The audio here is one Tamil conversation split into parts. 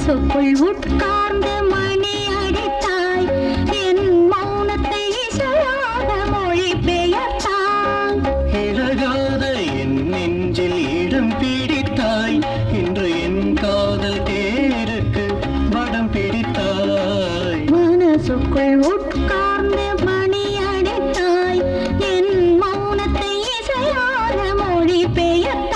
மனசுக்குள் உட்கார்ந்து மணி அடித்தாய் என் மௌனத்தை இசையாக மொழி பெயர்த்தாய் இழகாத என் நெஞ்சில் இடம் பிடித்தாய் இன்று என் காதல் தேருக்கு வடம் பிடித்தாய் மனசுக்குள் உட்கார்ந்து மணி அடித்தாய் என் மௌனத்தை இசையாக மொழி பெயர்த்தாய்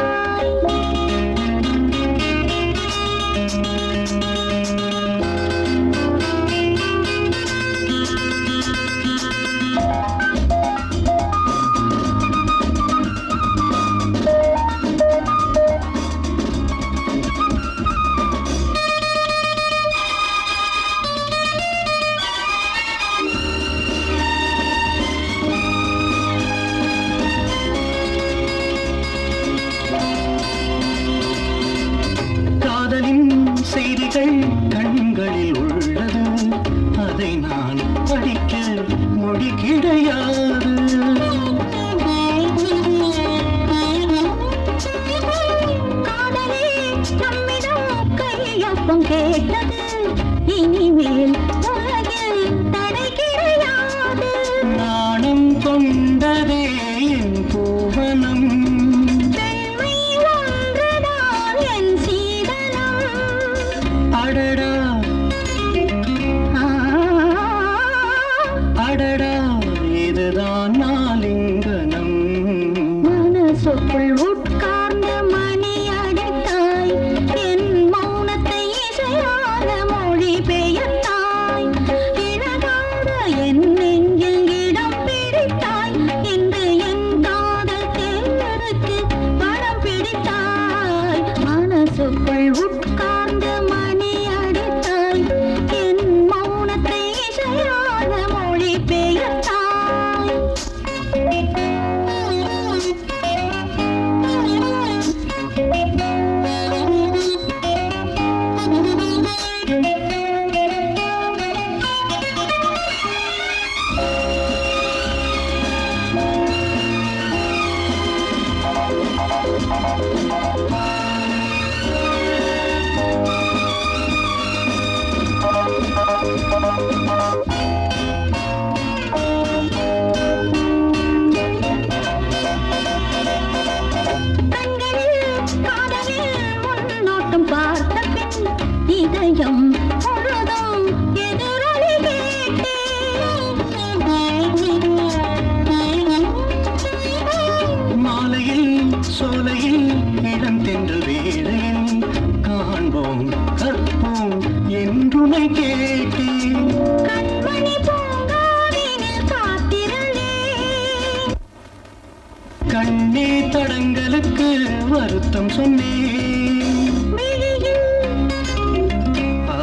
காதலின் செய்திகள் கண்களில் உள்ளது அதை நான் படிக்க மொழி கிடையாது காதலே நம்மிடம் கையொப்பம் கேட்டது இனிமேல் உலகில் தடை கிடையாது நாணம் கொண்டதே என் பூவனம் பெண்மை ஒன்றுதான் என் சீதனம் அடடா ஆ, அடடா இதுதான் நாலிங்கனம் மனசுக்குள் உட்கார்ந்து மணி அடித்தாய் என் மௌனத்தை இசையாக மொழி பெயர்த்தாய் இழகாத என் நெஞ்சில் இடம் பிடித்தாய் இன்று என் காதல் தேருக்கு படம் பிடித்தாய் மனசுக்குள் உட்கார்ந்து மணி அடித்தாய் என் மௌனத்தை இசையாக மொழி பெயர்த்தாய் கண்களில் காதலில் முன்னோட்டம் பார்த்த பின் இதயம் முழுதும் எதிரொலி கேட்டேன். மாலையில் சோலையில் இளம் தென்று வேளையில் காண்போம் கற்போம் என்றுனை கேட்டேன் கண்மணி பூங்காவினில் காத்திருந்தேன். கண்ணே தடங்களுக்கு வருத்தம் சொன்னேன் விழியில் ஆ,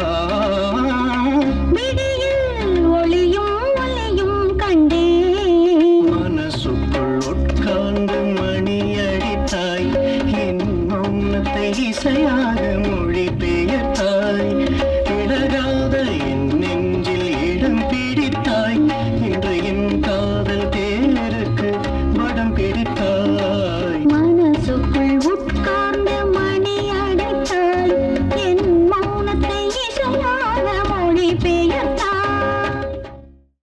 விழியில் ஒளியும் ஒளியும் கண்டேன் மனசுக்குள் உட்கார்ந்து மணி அடித்தாய் என் மௌனத்தை இசையாக